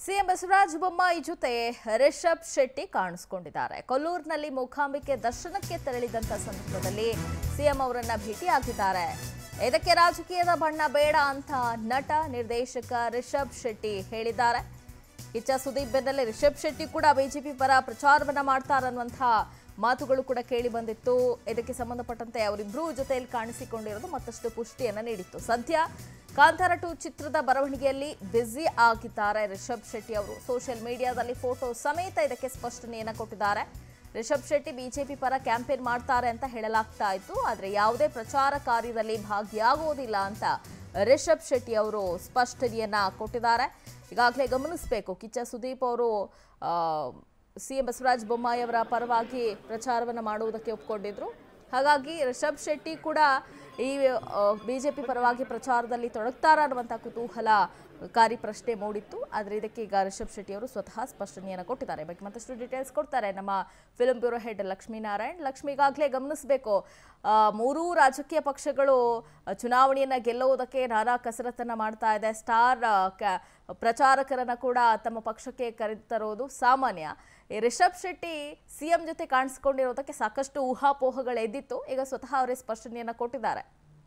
CM Basavaraj Bommai ಜೊತೆ ರಿಷಬ್ ಶೆಟ್ಟಿ ಕಾಣಿಸ್ಕೊಂಡಿದ್ದಾರೆ ಕೊಲ್ಲೂರಿನಲ್ಲಿ ಮೂಕಾಂಬಿಕೆ ದರ್ಶನಕ್ಕೆ ತೆರಳಿದಂತ ಸಂದರ್ಭದಲ್ಲಿ ಸಿಎಂ ಅವರನ್ನ ಭೇಟಿಯಾಗಿದ್ದಾರೆ ಇದಕ್ಕೆ ರಾಜಕೀಯದ ಬಣ್ಣ ಬೇಡ ಅಂತ ನಟ ನಿರ್ದೇಶಕ ರಿಷಬ್ ಶೆಟ್ಟಿ ಹೇಳಿದ್ದಾರೆ ಕಿಚ್ಚ ಸುದೀಪ್ ಬೆನ್ನಲ್ಲೇ ರಿಷಬ್ ಶೆಟ್ಟಿ ಕೂಡ ಬಿಜೆಪಿ ಪರ ಪ್ರಚಾರವನ್ನ ಮಾಡ್ತಾರನ್ನುವಂಥ ಮಾತುಗಳು ಕೂಡ ಕೇಳಿ ಬಂದಿತ್ತು ಇದಕ್ಕೆ ಸಂಬಂಧಪಟ್ಟಂತೆ ಅವರಿಬ್ಬರೂ ಜೊತೆಯಲ್ಲಿ ಕಾಣಿಸಿಕೊಂಡಿರೋದು ಮತ್ತಷ್ಟು ಪುಷ್ಟಿಯನ್ನ ನೀಡಿತ್ತು ಸದ್ಯ ಕಾಂತಾರ ಟು ಚಿತ್ರದ ಬರವಣಿಗೆಯಲ್ಲಿ ಬ್ಯುಸಿ ಆಗಿದ್ದಾರೆ ರಿಷಬ್ ಶೆಟ್ಟಿ ಅವರು ಸೋಷಿಯಲ್ ಮೀಡಿಯಾದಲ್ಲಿ ಫೋಟೋ ಸಮೇತ ಇದಕ್ಕೆ ಸ್ಪಷ್ಟನೆಯನ್ನ ಕೊಟ್ಟಿದ್ದಾರೆ ರಿಷಬ್ ಶೆಟ್ಟಿ ಬಿಜೆಪಿ ಪರ ಕ್ಯಾಂಪೇನ್ ಮಾಡ್ತಾರೆ ಅಂತ ಹೇಳಲಾಗ್ತಾ ಇತ್ತು ಆದರೆ ಯಾವುದೇ ಪ್ರಚಾರ ಕಾರ್ಯದಲ್ಲಿ ಭಾಗಿಯಾಗುವುದಿಲ್ಲ ಅಂತ ರಿಷಬ್ ಶೆಟ್ಟಿ ಅವರು ಸ್ಪಷ್ಟನೆಯನ್ನ ಕೊಟ್ಟಿದ್ದಾರೆ ಈಗಾಗಲೇ ಗಮನಿಸಬೇಕು ಕಿಚ್ಚ ಸುದೀಪ್ ಅವರು ಸಿಎಂ ಬಸವರಾಜ ಬೊಮ್ಮಾಯಿ ಅವರ ಪರವಾಗಿ ಪ್ರಚಾರವನ್ನು ಮಾಡುವುದಕ್ಕೆ ಒಪ್ಕೊಂಡಿದ್ರು ಹಾಗಾಗಿ ರಿಷಬ್ ಶೆಟ್ಟಿ ಕೂಡ ಈ ಬಿಜೆಪಿ ಪರವಾಗಿ ಪ್ರಚಾರದಲ್ಲಿ ತೊಡಗ್ತಾರ ಅನ್ನುವಂಥ ಕುತೂಹಲಕಾರಿ ಪ್ರಶ್ನೆ ಮೂಡಿತ್ತು ಆದರೆ ಇದಕ್ಕೆ ಈಗ ರಿಷಬ್ ಶೆಟ್ಟಿ ಅವರು ಸ್ವತಃ ಸ್ಪಷ್ಟನೆಯನ್ನು ಕೊಟ್ಟಿದ್ದಾರೆ ಬಗ್ಗೆ ಮತ್ತಷ್ಟು ಡೀಟೇಲ್ಸ್ ಕೊಡ್ತಾರೆ ನಮ್ಮ film bureau head Lakshminarayan Lakshmi ಈಗಾಗಲೇ ಗಮನಿಸಬೇಕು ಆ, ಮೂರೂ ರಾಜಕೀಯ ಪಕ್ಷಗಳು ಆ, ಚುನಾವಣೆಯನ್ನ ಗೆಲ್ಲುವುದಕ್ಕೆ ನಾನಾ ಕಸರತ್ತನ್ನ ಮಾಡ್ತಾ ಇದೆ ಸ್ಟಾರ್ ಆ, ಕ- ಪ್ರಚಾರಕರನ್ನ ಕೂಡ ತಮ್ಮ ಪಕ್ಷಕ್ಕೆ ಕರೆತರೋದು ಸಾಮಾನ್ಯ ಈ ರಿಷಬ್ ಶೆಟ್ಟಿ ಸಿಎಂ ಜೊತೆ ಕಾಣಿಸ್ಕೊಂಡಿರೋದಕ್ಕೆ ಸಾಕಷ್ಟು ಊಹಾಪೋಹಗಳು ಎದ್ದಿತ್ತು ಈಗ ಸ್ವತಃ ಅವರೇ ಸ್ಪಷ್ಟನೆಯನ್ನ ಕೊಟ್ಟಿದ್ದಾರೆ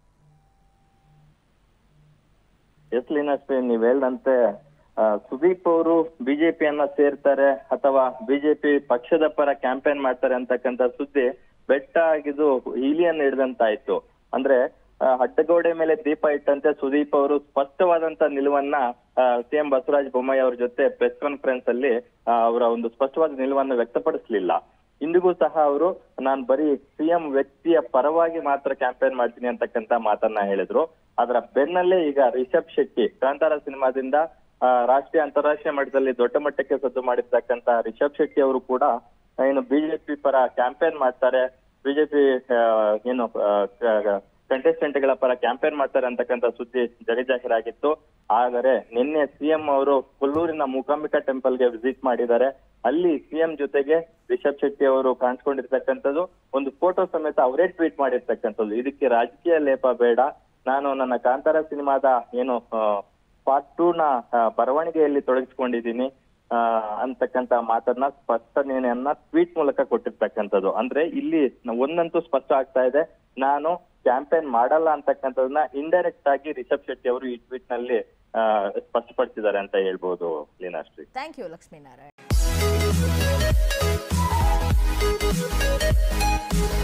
ಎಸ್ ಲೀನಾಶ್ರೀ ನೀವ್ ಹೇಳ್ದಂತೆ ಆ, ಸುದೀಪ್ ಅವರು ಬಿಜೆಪಿಯನ್ನ ಸೇರ್ತಾರೆ ಅಥವಾ ಬಿಜೆಪಿ ಪಕ್ಷದ ಪರ ಕ್ಯಾಂಪೇನ್ ಮಾಡ್ತಾರೆ ಅಂತಕ್ಕಂತ ಸುದ್ದಿ ಬೆಟ್ಟ ಆಗಿದ್ದು ಹೀಲಿಯನ್ನ ಹಿಡ್ದಂತಾಯ್ತು ಅಂದ್ರೆ ಆ, ಅಡ್ಡಗೋಡೆ ಮೇಲೆ ದೀಪ ಇಟ್ಟಂತೆ ಸುದೀಪ್ ಅವರು ಸ್ಪಷ್ಟವಾದಂತ ನಿಲುವನ್ನ ಸಿಎಂ ಬಸವರಾಜ ಬೊಮ್ಮಾಯಿ ಅವ್ರ ಜೊತೆ ಪ್ರೆಸ್ ಕಾನ್ಫರೆನ್ಸ್ ಅಲ್ಲಿ ಆ, ಅವರ ಒಂದು ಸ್ಪಷ್ಟವಾದ ನಿಲುವನ್ನು ವ್ಯಕ್ತಪಡಿಸಲಿಲ್ಲ ಇಂದಿಗೂ ಸಹ ಅವರು ನಾನ್ ಬರೀ ಸಿಎಂ ವ್ಯಕ್ತಿಯ ಪರವಾಗಿ ಮಾತ್ರ ಕ್ಯಾಂಪೇನ್ ಮಾಡ್ತೀನಿ ಅಂತಕ್ಕಂತ ಮಾತನ್ನ ಹೇಳಿದ್ರು ಅದರ ಬೆನ್ನಲ್ಲೇ ಈಗ ರಿಷಬ್ ಶೆಟ್ಟಿ ಕಾಂತಾರ ಸಿನಿಮಾದಿಂದ ಆ, ರಾಷ್ಟ್ರೀಯ ಅಂತಾರಾಷ್ಟ್ರೀಯ ಮಟ್ಟದಲ್ಲಿ ದೊಡ್ಡ ಮಟ್ಟಕ್ಕೆ ಸದ್ದು ಮಾಡಿರ್ತಕ್ಕಂತ ರಿಷಬ್ ಶೆಟ್ಟಿ ಅವರು ಕೂಡ ಏನು ಬಿಜೆಪಿ ಪರ ಕ್ಯಾಂಪೇನ್ ಮಾಡ್ತಾರೆ ಬಿಜೆಪಿ ಏನು ಕಂಟೆಸ್ಟೆಂಟ್ ಗಳ ಪರ ಕ್ಯಾಂಪೇನ್ ಮಾಡ್ತಾರೆ ಅಂತಕ್ಕಂತ ಸುದ್ದಿ ಜಗಜಾಹೀರಾಗಿತ್ತು ಆದರೆ ನಿನ್ನೆ ಸಿಎಂ ಅವರು ಕೊಲ್ಲೂರಿನ ಮೂಕಾಂಬಿಕಾ ಟೆಂಪಲ್ ಗೆ ವಿಸಿಟ್ ಮಾಡಿದ್ದಾರೆ ಅಲ್ಲಿ ಸಿಎಂ ಜೊತೆಗೆ ರಿಷಬ್ ಶೆಟ್ಟಿ ಅವರು ಕಾಣಿಸ್ಕೊಂಡಿರ್ತಕ್ಕಂಥದ್ದು ಒಂದು ಫೋಟೋ ಸಮೇತ ಅವರೇ ಟ್ವೀಟ್ ಮಾಡಿರ್ತಕ್ಕಂಥದ್ದು ಇದಕ್ಕೆ ರಾಜಕೀಯ ಲೇಪ ಬೇಡ ನಾನು ನನ್ನ ಕಾಂತಾರ ಸಿನಿಮಾದ ಏನು ಪಾರ್ಟ್ ಟೂ ನ ಆ, ಬರವಣಿಗೆಯಲ್ಲಿ ತೊಡಗಿಸ್ಕೊಂಡಿದ್ದೀನಿ ಆ, ಅಂತಕ್ಕಂತ ಮಾತನ್ನ ಸ್ಪಷ್ಟನೆಯನ್ನ ಟ್ವೀಟ್ ಮೂಲಕ ಕೊಟ್ಟಿರ್ತಕ್ಕಂಥದ್ದು ಅಂದ್ರೆ ಇಲ್ಲಿ ನ- ಒಂದಂತೂ ಸ್ಪಷ್ಟ ಆಗ್ತಾ ಇದೆ ನಾನು ಕ್ಯಾಂಪೇನ್ ಮಾಡಲ್ಲ ಅಂತಕ್ಕಂಥದನ್ನ ಇಂಡೈರೆಕ್ಟ್ ಆಗಿ ರಿಷಬ್ ಶೆಟ್ಟಿ ಅವರು ಈ ಟ್ವೀಟ್ ನಲ್ಲಿ ಆ, ಸ್ಪಷ್ಟಪಡಿಸಿದ್ದಾರೆ ಅಂತ ಹೇಳ್ಬೋದು ಲೀನಾಶ್ರೀ ಥ್ಯಾಂಕ್ ಯು ಲಕ್ಷ್ಮೀನಾರಾಯಣ್